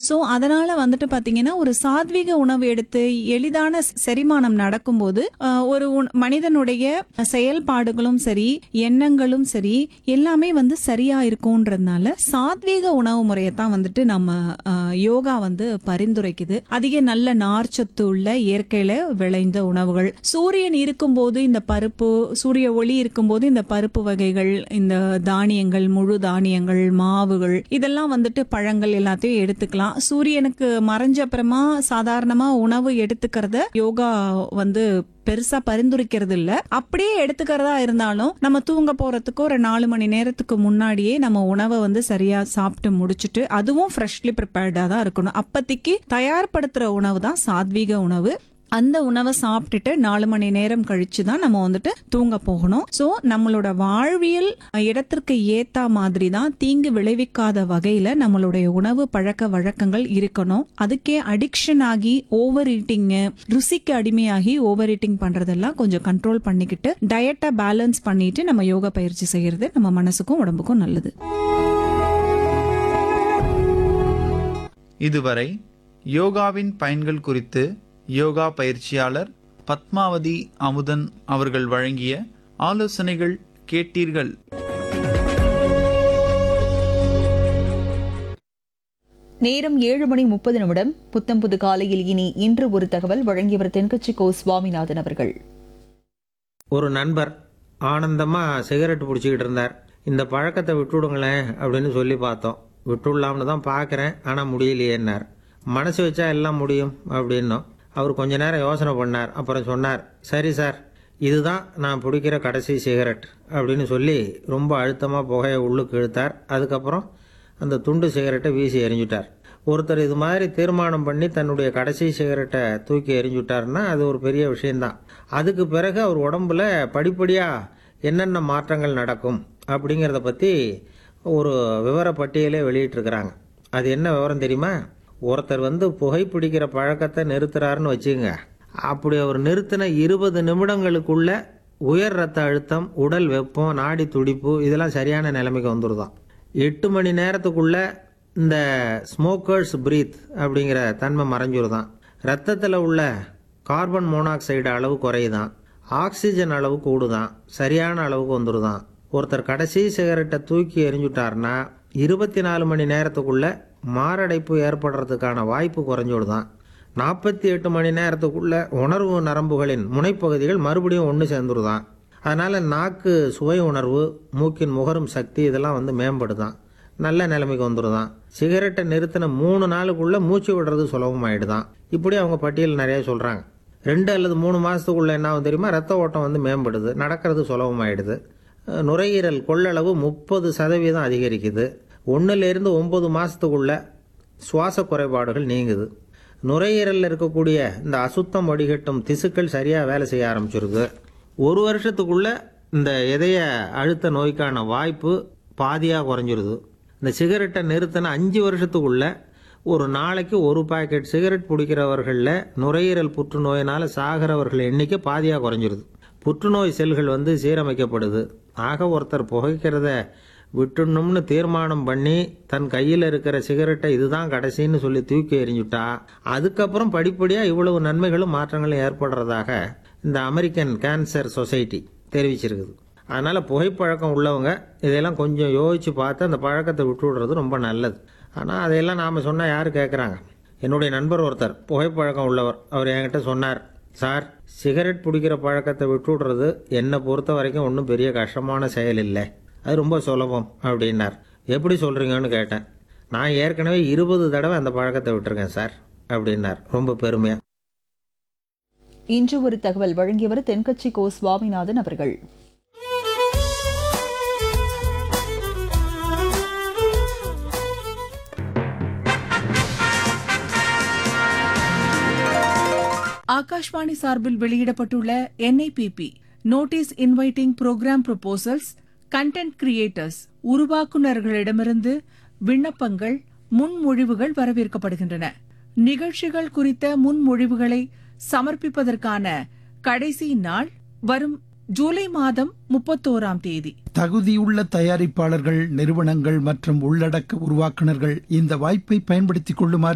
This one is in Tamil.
சோ அதனால வந்துட்டு பாத்தீங்கன்னா ஒரு சாத்வீக உணவு எடுத்து எளிதான செரிமானம் நடக்கும்போது ஆஹ், ஒரு உண- மனிதனுடைய செயல்பாடுகளும் சரி எண்ணங்களும் சரி எல்லாமே வந்து சரியா இருக்கும்ன்றதுனால சாத்வீக உணவு முறையை தான் வந்துட்டு நம்ம ஆஹ், யோகா வந்து பரிந்துரைக்குது அதிக நல்ல நார்ச்சத்து உள்ள இயற்கையில விளைந்த உணவுகள் சூரியன் இருக்கும்போது இந்த பருப்பு சூரிய ஒளி இருக்கும்போது இந்த பருப்பு வகைகள் இந்த தானியங்கள் முழு தானியங்கள் மாவுகள் இதெல்லாம் வந்துட்டு பழங்கள் எல்லாத்தையும் எடுத்துக்கலாம் சூரியனுக்கு மறைஞ்ச அப்புறமா சாதாரணமா உணவு எடுத்துக்கிறத யோகா வந்து பெருசா பரிந்துரைக்கிறது இல்ல அப்படியே எடுத்துக்கிறதா இருந்தாலும் நம்ம தூங்க போறதுக்கு ஒரு நாலு மணி நேரத்துக்கு முன்னாடியே நம்ம உணவை வந்து சரியா சாப்பிட்டு முடிச்சுட்டு அதுவும் ஃப்ரெஷ்லி ப்ரிப்பேர்டா தான் இருக்கணும் அப்பத்திக்கு தயார்படுத்துற உணவு தான் சாத்வீக உணவு அந்த உணவை சாப்பிட்டுட்டு நாலு மணி நேரம் கழிச்சு தான் நம்ம வந்துட்டு தூங்க போகணும் சோ நம்மளோட வாழ்வியல் இடத்திற்கு ஏத்தா மாதிரி தான் தீங்கு விளைவிக்காத வகையில நம்மளுடைய உணவு பழக்க வழக்கங்கள் இருக்கணும் அதுக்கே அடிக்ஷன் ஆகி ஓவர் ஈட்டிங் ருசிக்கு அடிமையாகி ஓவர் ஈட்டிங் பண்றதெல்லாம் கொஞ்சம் கண்ட்ரோல் பண்ணிக்கிட்டு டயட்டை பேலன்ஸ் பண்ணிட்டு நம்ம யோகா பயிற்சி செய்யறது நம்ம மனசுக்கும் உடம்புக்கும் நல்லது இதுவரை யோகாவின் பயன்கள் குறித்து யோகா பயிற்சியாளர் பத்மாவதி அமுதன் அவர்கள் வழங்கிய ஆலோசனைகள் கேட்டீர்கள் நேரம் ஏழு மணி முப்பது நிமிடம் புத்தம் புது காலையில் இனி இன்று ஒரு தகவல் வழங்கியவர் தென்கட்சி கோ சுவாமிநாதன் அவர்கள் ஒரு நண்பர் ஆனந்தமாக சிகரெட் பிடிச்சிக்கிட்டு இருந்தார் இந்த பழக்கத்தை விட்டுவிடுங்களேன் அப்படின்னு சொல்லி பார்த்தோம் விட்டுடலாம்னு தான் பார்க்குறேன் ஆனால் முடியலையேன்னார் மனசு வச்சா எல்லாம் முடியும் அப்படின்னோம் அவர் கொஞ்ச நேரம் யோசனை பண்ணார் அப்புறம் சொன்னார் சரி சார் இதுதான் நான் பிடிக்கிற கடைசி சிகரெட் அப்படின்னு சொல்லி ரொம்ப அழுத்தமாக புகையை உள்ளுக்கு இழுத்தார் அதுக்கப்புறம் அந்த துண்டு சிகரெட்டை வீசி எறிஞ்சுட்டார் ஒருத்தர் இது மாதிரி தீர்மானம் பண்ணி தன்னுடைய கடைசி சிகரெட்டை தூக்கி எறிஞ்சுட்டாருன்னா அது ஒரு பெரிய விஷயம்தான் அதுக்கு பிறகு அவர் உடம்புல படிப்படியாக என்னென்ன மாற்றங்கள் நடக்கும் அப்படிங்கிறத பற்றி ஒரு விவர பட்டியலே வெளியிட்டிருக்கிறாங்க அது என்ன விவரம் தெரியுமா ஒருத்தர் வந்து புகைப்பிடிக்கிற பழக்கத்தை நிறுத்துறாருன்னு வச்சுங்க அப்படி அவர் நிறுத்தின இருபது நிமிடங்களுக்குள்ள உயர் ரத்த அழுத்தம் உடல் வெப்பம் நாடி துடிப்பு இதெல்லாம் சரியான நிலைமைக்கு வந்துருதாம் எட்டு மணி நேரத்துக்குள்ள இந்த ஸ்மோக்கர்ஸ் பிரீத் அப்படிங்கிற தன்மை மறைஞ்சிருதான் ரத்தத்தில் உள்ள கார்பன் மோனாக்சைடு அளவு குறையுதான் ஆக்சிஜன் அளவு கூடுதான் சரியான அளவுக்கு வந்துருதான் ஒருத்தர் கடைசி சிகரெட்டை தூக்கி எறிஞ்சுட்டாருன்னா இருபத்தி நாலு மணி நேரத்துக்குள்ள மாரடைப்பு ஏற்படுறதுக்கான வாய்ப்பு குறைஞ்சுடுதான் நாற்பத்தி எட்டு மணி நேரத்துக்குள்ள உணர்வு நரம்புகளின் முனைப்பகுதிகள் மறுபடியும் ஒன்று சேர்ந்துருதான் அதனால் நாக்கு சுவை உணர்வு மூக்கின் முகரும் சக்தி இதெல்லாம் வந்து மேம்படுதான் நல்ல நிலைமைக்கு வந்துடுதான் சிகரெட்டை நிறுத்தின மூணு நாளுக்குள்ள மூச்சு விடுறது சுலபமாயிடுதான் இப்படி அவங்க பட்டியல் நிறைய சொல்கிறாங்க ரெண்டு அல்லது மூணு மாதத்துக்குள்ள என்ன ஆகும் தெரியுமா ரத்த ஓட்டம் வந்து மேம்படுது நடக்கிறது சுலபமாயிடுது அஹ் நுரையீரல் கொள்ளளவு முப்பது சதவீதம் அதிகரிக்குது ஒன்றுலேருந்து ஒம்பது மாதத்துக்குள்ள சுவாச குறைபாடுகள் நீங்குது நுரையீரலில் இருக்கக்கூடிய இந்த அசுத்தம் வடிகட்டும் திசுக்கள் சரியாக வேலை செய்ய ஆரம்பிச்சிருது ஒரு வருஷத்துக்குள்ள இந்த இதய அழுத்த நோய்க்கான வாய்ப்பு பாதியாக குறைஞ்சிருது இந்த சிகரெட்டை நிறுத்தின அஞ்சு வருஷத்துக்குள்ள ஒரு நாளைக்கு ஒரு பாக்கெட் சிகரெட் பிடிக்கிறவர்களில் நுரையீரல் புற்றுநோயினால் சாகிறவர்கள் எண்ணிக்கை பாதியாக குறைஞ்சிருது புற்றுநோய் செல்கள் வந்து சீரமைக்கப்படுது ஆக ஒருத்தர் புகைக்கிறத விட்டுணும்னு தீர்மானம் பண்ணி தன் கையில் இருக்கிற சிகரெட்டை இதுதான் கடைசின்னு சொல்லி தூக்கி எறிஞ்சுட்டா அதுக்கப்புறம் படிப்படியாக இவ்வளவு நன்மைகளும் மாற்றங்களும் ஏற்படுறதாக இந்த அமெரிக்கன் கேன்சர் சொசைட்டி தெரிவிச்சிருக்குது அதனால் புகைப்பழக்கம் உள்ளவங்க இதெல்லாம் கொஞ்சம் யோசித்து பார்த்து அந்த பழக்கத்தை விட்டு விடுறது ரொம்ப நல்லது ஆனால் அதையெல்லாம் நாம் சொன்னால் யார் கேட்குறாங்க என்னுடைய நண்பர் ஒருத்தர் புகைப்பழக்கம் உள்ளவர் அவர் என்கிட்ட சொன்னார் சார் சிகரெட் பிடிக்கிற பழக்கத்தை விட்டு விடுறது என்னை பொறுத்த வரைக்கும் ஒன்றும் பெரிய கஷ்டமான செயல் இல்லை அது ரொம்ப சுலபம் அப்படின்னார் எப்படி சொல்கிறீங்கன்னு கேட்டேன் நான் ஏற்கனவே இருபது தடவை அந்த பழக்கத்தை விட்டுருக்கேன் சார் அப்படின்னார் ரொம்ப பெருமையாக இன்று ஒரு தகவல் வழங்கியவர் தென்கட்சி கோ சுவாமிநாதன் அவர்கள் ஆகாஷ்வாணி சார்பில் வெளியிடப்பட்டுள்ள N I P P notice inviting programme proposals content creators உருவாக்குநர்களிடமிருந்து விண்ணப்பங்கள் முன்மொழிவுகள் வரவேற்கப்படுகின்றன நிகழ்ச்சிகள் குறித்த முன்மொழிவுகளை சமர்ப்பிப்பதற்கான கடைசி நாள் வரும் ஜூலை மாதம் முப்பத்தோராம் தேதி தகுதியுள்ள தயாரிப்பாளர்கள் நிறுவனங்கள் மற்றும் உள்ளடக்க உருவாக்குனர்கள் இந்த வாய்ப்பை பயன்படுத்திக் கொள்ளுமாறு